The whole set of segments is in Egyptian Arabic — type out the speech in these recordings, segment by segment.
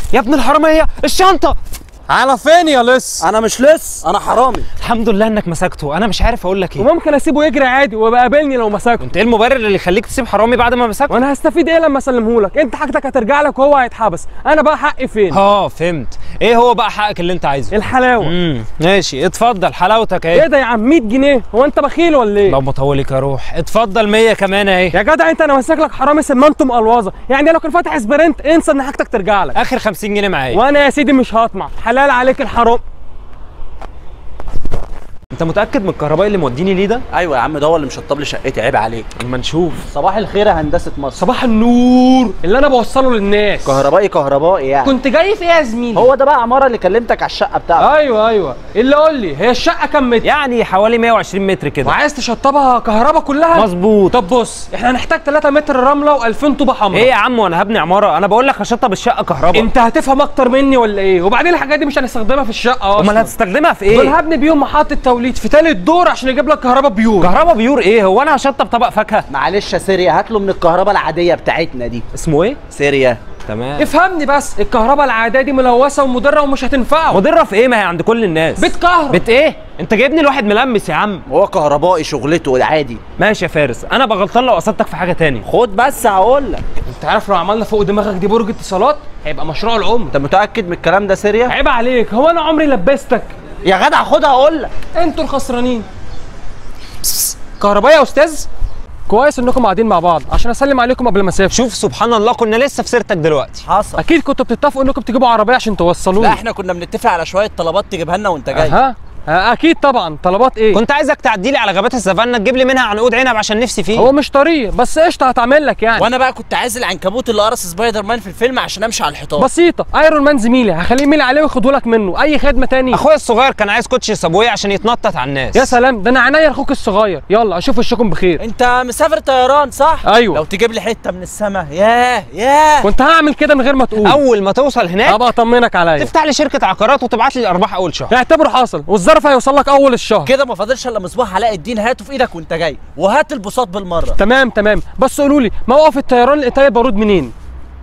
يا ابن الحراميه الشنطه على فين يا لص انا مش لص انا حرامي الحمد لله انك مسكته انا مش عارف اقول لك ايه وممكن اسيبه يجري عادي ويبقى قابلني لو مسكته انت ايه المبرر اللي يخليك تسيب حرامي بعد ما مسكته وانا هستفيد ايه لما اسلمهولك انت حاجتك هترجع لك وهو هيتحبس انا بقى حقي فين اه فهمت ايه هو بقى حقك اللي انت عايزه الحلاوه امم ماشي اتفضل حلاوتك ايه اهي ده يا عم 100 جنيه هو انت بخيل ولا ايه اللهم طولك يا روح اتفضل 100 كمان اهي يا جدع انت انا ماسك لك حرامي سمنتم الوازه يعني لو كان فاتح سبرنت انسى ان حاجتك ترجع لك اخر 50 جنيه معايا وانا يا سيدي مش هطمع حلال عليك الحرام انت متاكد من الكهربائي اللي موديني ليه ده ايوه يا عم ده هو اللي مشطب لي شقتي عيب عليك اما نشوف صباح الخير يا هندسه مصر صباح النور اللي انا بوصله للناس كهربائي كهربائي يعني كنت جاي في ايه يا زميلي هو ده بقى عماره اللي كلمتك على الشقه بتاعتك ايوه ايوه اللي قول لي هي الشقه كام متر يعني حوالي 120 متر كده وعايز تشطبها كهرباء كلها مظبوط طب بص احنا هنحتاج 3 متر رمله و2000 طوبه حمراء ايه يا عم وانا هبني عماره انا بقول لك هشطب الشقه كهرباء انت هتفهم اكتر مني ولا ايه وبعدين الحاجات دي مش هنستخدمها في الشقه امال اصلا هتستخدمها في دول ايه هبني بيهم محطه توليد في تالت دور عشان يجيب لك كهرباء بيور كهرباء بيور ايه هو انا هشطب طبق فاكهه معلش يا سيريا هات له من الكهرباء العاديه بتاعتنا دي اسمه ايه سيريا تمام افهمني بس الكهرباء العاديه دي ملوثه ومضره ومش هتنفعه مضره في ايه ما هي عند كل الناس بيت كهرباء بت ايه انت جايبني الواحد ملمس يا عم هو كهربائي شغلته عادي ماشي يا فارس انا بغلطان لو قصدتك في حاجه تاني خد بس هقول لك انت عارف لو عملنا فوق دماغك دي برج اتصالات هيبقى مشروع العمر انت متاكد من الكلام ده سيريا عيب عليك هو انا عمري لبستك يا جدع خد هقول لك انتوا الخسرانين كهربائي يا استاذ كويس انكم قاعدين مع بعض عشان اسلم عليكم قبل ما اسافر شوف سبحان الله كنا لسه في سيرتك دلوقتي حصل اكيد كنتوا بتتفقوا انكم تجيبوا عربيه عشان توصلوني لا احنا كنا بنتفق على شويه طلبات تجيبها لنا وانت جاي ها ها، اكيد طبعا طلبات ايه كنت عايزك تعدي لي على غابات السافانا تجيب لي منها عنقود عنب عشان نفسي فيه هو مش طريق بس قشطه هتعمل لك يعني وانا بقى كنت عايز العنكبوت اللي قرص سبايدر مان في الفيلم عشان امشي على الحيطان بسيطه ايرون مان زميلي هخليه يميل عليه وياخده لك منه اي خدمه تاني اخويا الصغير كان عايز كوتشي صابويه عشان يتنطط على الناس يا سلام ده انا عينيا لاخوك الصغير يلا اشوف وشكم بخير انت مسافر طيران صح أيوة. لو تجيب لي حته من السما ياه ياه كنت هعمل كده من غير ما تقول اول ما توصل هناك ابقى اطمنك عليا تفتح لي شركه عقارات وتبعت لي الارباح اول شهر اعتبره حصل والظرف هيوصل لك اول الشهر كده ما فاضلش الا مصباح علاء الدين هاته في ايدك وانت جاي وهات البساط بالمره تمام تمام بس قولوا لي موقف الطيران الايطالي بارود منين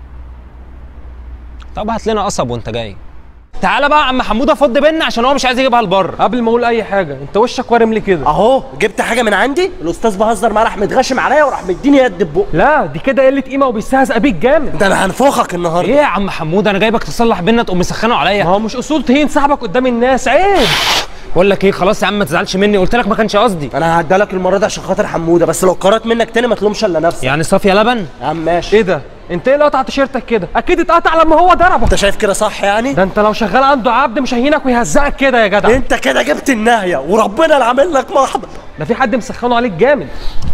طب هات لنا قصب وانت جاي تعالى بقى يا عم حموده فض بينا عشان هو مش عايز يجيبها لبره قبل ما اقول اي حاجه انت وشك وارم ليه كده اهو جبت حاجه من عندي الاستاذ بهزر معاه راح متغشم عليا وراح مديني يد ببقه لا دي كده قله قيمه وبيستهزأ بيك جامد ده انا هنفخك النهارده ايه يا عم حموده انا جايبك تصلح بينا تقوم مسخنه ما عليا هو مش اصول تهين صاحبك قدام الناس عيب بقول لك ايه خلاص يا عم ما تزعلش مني قلت لك ما كانش قصدي انا هعدي لك المره دي عشان خاطر حموده بس لو قررت منك تاني ما تلومش الا نفسك يعني صافيه لبن يا عم ماشي ايه ده انت ايه اللي قطع تيشيرتك كده اكيد اتقطع لما هو ضربك انت شايف كده صح يعني ده انت لو شغال عنده عبد مش هيهينك ويهزقك كده يا جدع انت كده جبت النهايه وربنا اللي عامل لك محضر ده في حد مسخنه عليك جامد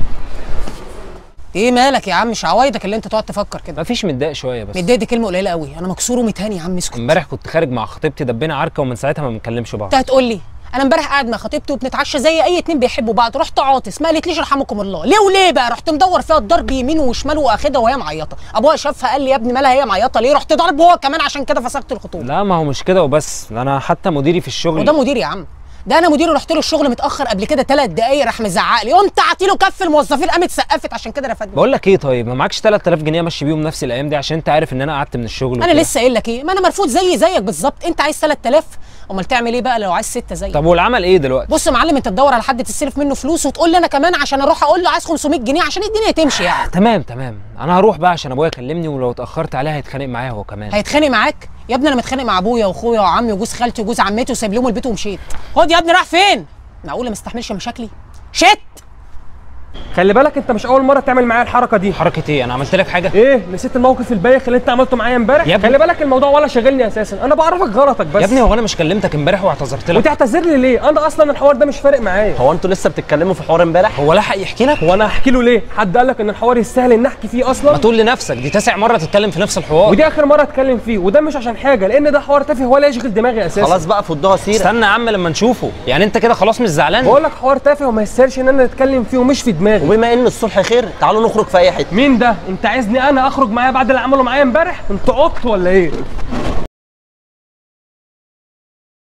ايه مالك يا عم مش عوايدك اللي انت تقعد تفكر كده مفيش متضايق شويه بس متضايق دي كلمه قليله قوي انا مكسور ومتهان يا عم اسكت امبارح كنت خارج مع خطيبتي دبينا عركه ومن ساعتها ما بنكلمش بعض انت هتقول لي انا امبارح قاعد مع خطيبتي وبنتعشى زي اي اتنين بيحبوا بعض رحت عاطس ما قالتليش ارحمكم الله ليه وليه بقى رحت مدور فيها الضرب يمين وشمال واخدها وهي معيطه ابوها شافها قال لي يا ابني مالها هي معيطه ليه رحت ضارب هو كمان عشان كده فسخت الخطوبه لا ما هو مش كده وبس ده انا حتى مديري في الشغل وده مدير يا عم ده انا مدير رحت له الشغل متاخر قبل كده ثلاث دقايق راح مزعق لي قمت عطي له كف الموظفين قامت سقفت عشان كده رفدني بقول لك ايه طيب ما معكش 3000 جنيه امشي بيهم نفسي الايام دي عشان انت عارف ان انا قعدت من الشغل انا وكده. لسه قايل لك ايه ما انا مرفوض زي زيك بالظبط انت عايز 3000 امال تعمل ايه بقى لو عايز ستة زيك طب والعمل ايه دلوقتي بص يا معلم انت تدور على حد تستلف منه فلوس وتقول لي انا كمان عشان اروح اقول له عايز 500 جنيه عشان الدنيا تمشي يعني تمام تمام انا هروح بقى عشان ابويا كلمني ولو اتاخرت عليه هيتخانق معايا هو كمان هيتخانق معاك يا ابني انا متخانق مع ابويا واخويا وعمي وجوز خالتي وجوز عمتي وسايب لهم البيت ومشيت خد يا ابني راح فين معقوله ما استحملش مشاكلي شت خلي بالك انت مش اول مره تعمل معايا الحركه دي حركه ايه انا عملت لك حاجه ايه نسيت الموقف البايخ اللي انت عملته معايا امبارح يا ابني. خلي بالك الموضوع ولا شاغلني اساسا انا بعرفك غلطك بس يا ابني هو انا مش كلمتك امبارح واعتذرت لك وتعتذر لي ليه انا اصلا الحوار ده مش فارق معايا هو انتوا لسه بتتكلموا في حوار امبارح هو لحق يحكي لك هو انا هحكي له ليه حد قال لك ان الحوار يستاهل ان احكي فيه ما اصلا تقول لنفسك دي تاسع مره تتكلم في نفس الحوار ودي اخر مره اتكلم فيه وده مش عشان حاجه لان ده حوار تافه ولا يشغل دماغي اساسا خلاص بقى فضوها سيره استنى يا عم لما نشوفه يعني انت كده خلاص مش زعلان بقول لك حوار تافه وما يستاهلش ان انا اتكلم فيه ومش في دماغي وبما ان الصلح خير تعالوا نخرج في اي حته مين ده انت عايزني انا اخرج معاه بعد اللي عمله معايا امبارح انت عبط ولا ايه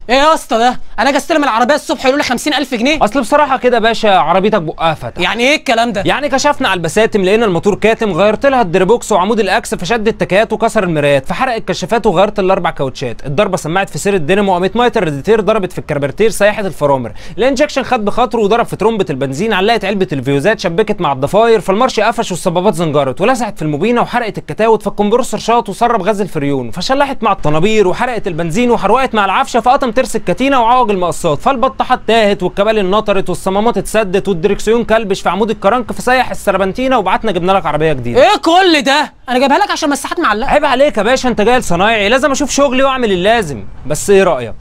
ايه يا اسطى ده انا اجي استلم العربيه الصبح يقولوا لي 50000 جنيه اصل بصراحه كده يا باشا عربيتك بقها فتح يعني ايه الكلام ده يعني كشفنا على البساتم لقينا الموتور كاتم غيرت لها الدربوكس وعمود الاكس فشد التكيات وكسر المرايات فحرق الكشافات وغيرت الاربع كاوتشات الضربه سمعت في سير الدينامو قامت ميه الراديتير ضربت في الكربرتير سيحت الفرامل الانجكشن خد بخاطره وضرب في ترمبه البنزين علقت علبه الفيوزات شبكت مع الضفاير فالمارش قفش والصبابات زنجرت ولسعت في المبينه وحرقت الكتاوت فالكمبرسور شاط وسرب غاز الفريون فشلحت مع الطنابير وحرقت البنزين وحرقت مع العفشه فقطم ترس الكتينه وعوج المقصات فالبطاحات تاهت والكبال انطرت والصمامات اتسدت والدركسيون كلبش في عمود الكرنك فسيح السربنتينه وبعتنا جبنا لك عربيه جديده ايه كل ده انا جايبها لك عشان مساحات معلقه عيب عليك يا باشا انت جاي لصنايعي لازم اشوف شغلي واعمل اللازم بس ايه رايك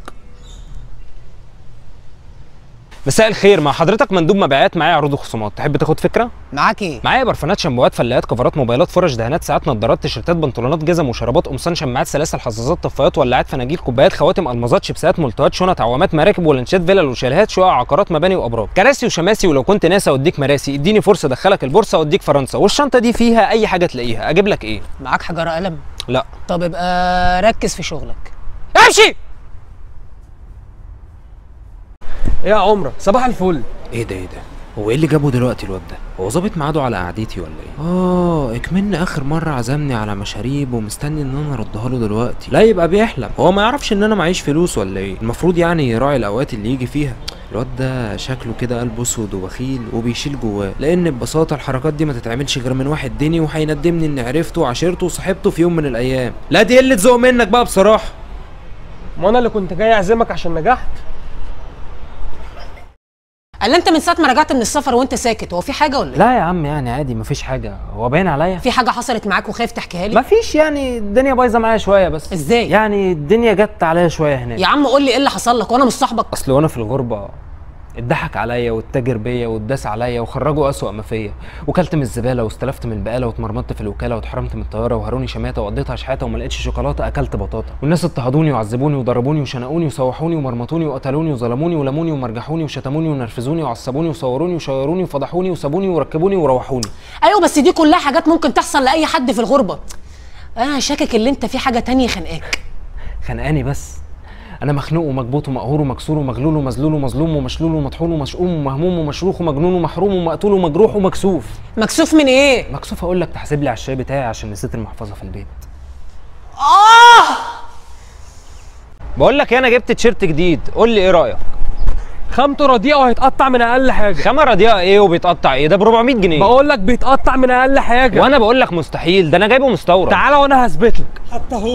مساء الخير مع حضرتك مندوب مبيعات معايا عروض وخصومات تحب تاخد فكره معاك ايه معايا برفانات شامبوهات فلايات كفرات موبايلات فرش دهانات ساعات نظارات تيشيرتات بنطلونات جزم وشرابات قمصان شماعات سلاسل حظاظات طفايات ولاعات فناجيل كوبايات خواتم المظات شيبسات ملتوات شنط عوامات مراكب ولانشات فيلل وشاليهات شقق عقارات مباني وابراج كراسي وشماسي ولو كنت ناسا اوديك مراسي اديني فرصه ادخلك البورصه اوديك فرنسا والشنطه دي فيها اي حاجه تلاقيها اجيب لك ايه معاك حجر قلم لا طب ابقى ركز في شغلك امشي ايه يا عمره صباح الفل ايه ده ايه ده هو ايه اللي جابه دلوقتي الواد ده هو ظابط ميعاده على قعدتي ولا ايه اه اكمن اخر مره عزمني على مشاريب ومستني ان انا اردها له دلوقتي لا يبقى بيحلم هو ما يعرفش ان انا معيش فلوس ولا ايه المفروض يعني يراعي الاوقات اللي يجي فيها الواد ده شكله كده قلب اسود وبخيل وبيشيل جواه لان ببساطه الحركات دي ما تتعملش غير من واحد ديني وهيندمني اني عرفته وعشرته وصاحبته في يوم من الايام لا دي قله ذوق منك بقى بصراحه ما انا اللي كنت جاي اعزمك عشان نجحت قال انت من ساعه ما رجعت من السفر وانت ساكت هو في حاجه ولا ايه لا يا عم يعني عادي مفيش حاجه هو باين عليا في حاجه حصلت معاك وخايف تحكيها لي مفيش يعني الدنيا بايظه معايا شويه بس ازاي؟ يعني الدنيا جت عليا شويه هناك يا عم قول لي ايه اللي حصل لك وانا مش صاحبك اصل وانا في الغربه اتضحك عليا واتاجر بيا واتداس عليا وخرجوا اسوأ ما فيا وكلت من الزباله واستلفت من البقاله واتمرمطت في الوكاله واتحرمت من الطياره وهروني شماته وقضيتها شحاته وما لقيتش شوكولاته اكلت بطاطا والناس اضطهدوني وعذبوني وضربوني وشنقوني وسوحوني ومرمطوني وقتلوني وظلموني ولموني ومرجحوني وشتموني ونرفزوني وعصبوني وصوروني وشيروني وفضحوني وسابوني وركبوني وروحوني ايوه بس دي كلها حاجات ممكن تحصل لاي حد في الغربه انا شاكك ان انت في حاجه تانية خانقاك خانقاني بس انا مخنوق ومكبوت ومقهور ومكسور ومغلول ومذلول ومظلوم ومشلول ومطحون ومشؤوم ومهموم ومشروخ ومجنون ومحروم ومقتول ومجروح ومكسوف مكسوف من ايه مكسوف اقول لك تحاسب لي على الشاي بتاعي عشان نسيت المحفظه في البيت اه بقول لك إيه، انا جبت تيشيرت جديد قول لي ايه رايك خامته رديئه وهيتقطع من اقل حاجه خامه رديئه ايه وبيتقطع ايه ده ب 400 جنيه بقول لك بيتقطع من اقل حاجه وانا بقول لك مستحيل ده انا جايبه مستورد تعالى وانا هثبت لك حتى اهو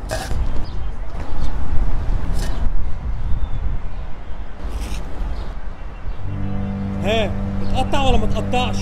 ها اتقطع ولا ما اتقطعش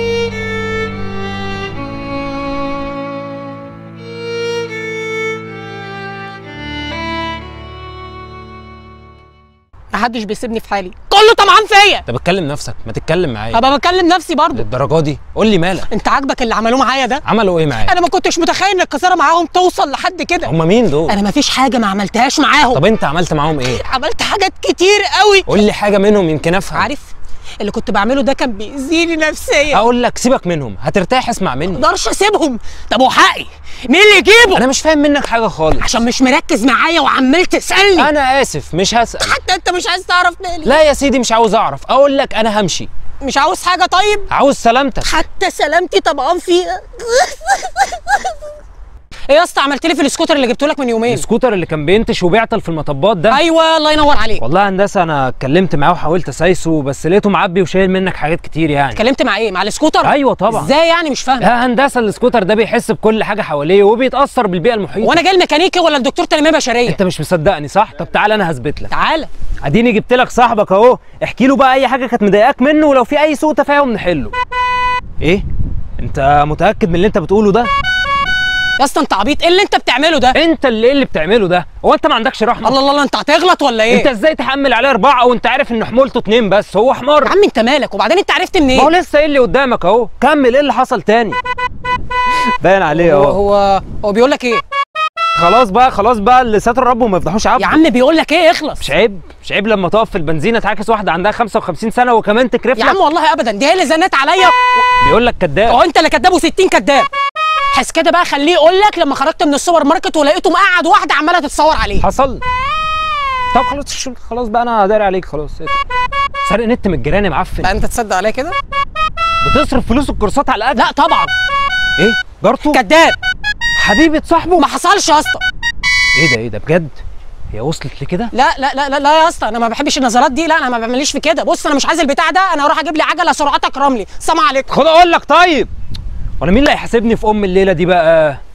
محدش بيسيبني في حالي كله طمعان فيا انت بتكلم نفسك ما تتكلم معايا ابقى بكلم نفسي برضه للدرجه دي قول لي مالك انت عاجبك اللي عملوه معايا ده عملوا ايه معايا انا ما كنتش متخيل ان الكساره معاهم توصل لحد كده هم مين دول انا ما فيش حاجه ما عملتهاش معاهم طب انت عملت معاهم ايه عملت حاجات كتير قوي قول لي حاجه منهم يمكن افهم عارف اللي كنت بعمله ده كان بيأذيني نفسيا اقول لك سيبك منهم هترتاح اسمع مني ما اقدرش اسيبهم طب وحقي مين اللي يجيبه انا مش فاهم منك حاجه خالص عشان مش مركز معايا وعمال تسالني انا اسف مش هسال حتى انت مش عايز تعرف مالي لا يا سيدي مش عاوز اعرف اقول لك انا همشي مش عاوز حاجه طيب عاوز سلامتك حتى سلامتي طبعا فيها ايه يا اسطى عملت لي في السكوتر اللي جبته لك من يومين السكوتر اللي كان بينتش وبيعطل في المطبات ده ايوه الله ينور عليك والله يا هندسه انا اتكلمت معاه وحاولت اسايسه بس لقيته معبي وشايل منك حاجات كتير يعني اتكلمت مع ايه مع السكوتر ايوه طبعا ازاي يعني مش فاهم يا هندسه السكوتر ده بيحس بكل حاجه حواليه وبيتاثر بالبيئه المحيطه وانا جاي الميكانيكي ولا الدكتور تنميه بشريه انت مش مصدقني صح طب تعالى انا هثبت لك تعالى اديني جبت لك صاحبك اهو احكي له بقى اي حاجه كانت مضايقاك منه ولو في اي سوء تفاهم نحله ايه انت متاكد من اللي انت بتقوله ده يا اسطى انت عبيط ايه اللي انت بتعمله ده انت اللي ايه اللي بتعمله ده هو انت ما عندكش رحمه الله الله الله انت هتغلط ولا ايه انت ازاي تحمل عليه اربعه وانت عارف ان حمولته اتنين بس هو حمار يا عم انت مالك وبعدين انت عرفت ما هو منين لسه ايه اللي قدامك اهو كمل ايه اللي حصل تاني باين عليه هو اهو هو هو بيقول لك ايه خلاص بقى خلاص بقى اللي ستر ربه ما يفضحوش عبد يا عم بيقول لك ايه اخلص مش عيب مش عيب لما تقف في البنزينه تعاكس واحده عندها 55 سنه وكمان تكرف يا لك عم والله ابدا دي هي اللي زنت عليا بيقول لك كداب هو انت اللي كداب و60 كداب حس كده بقى خليه يقول لك لما خرجت من السوبر ماركت ولقيته مقعد واحده عماله تتصور عليه حصل طب خلاص خلاص بقى انا هداري عليك خلاص ايه سرق نت من الجيران يا معفن بقى انت تصدق عليا كده بتصرف فلوس الكورسات على الاكل لا طبعا ايه جارته كذاب حبيبه صاحبه ما حصلش يا اسطى ايه ده ايه ده بجد هي وصلت لكده لا لا لا لا, لا يا اسطى انا ما بحبش النظرات دي لا انا ما بعمليش في كده بص انا مش عايز البتاع ده انا هروح اجيب لي عجله سرعتك رملي سلام عليكم خد اقول لك طيب وانا مين اللي هيحاسبني في ام الليله دي بقى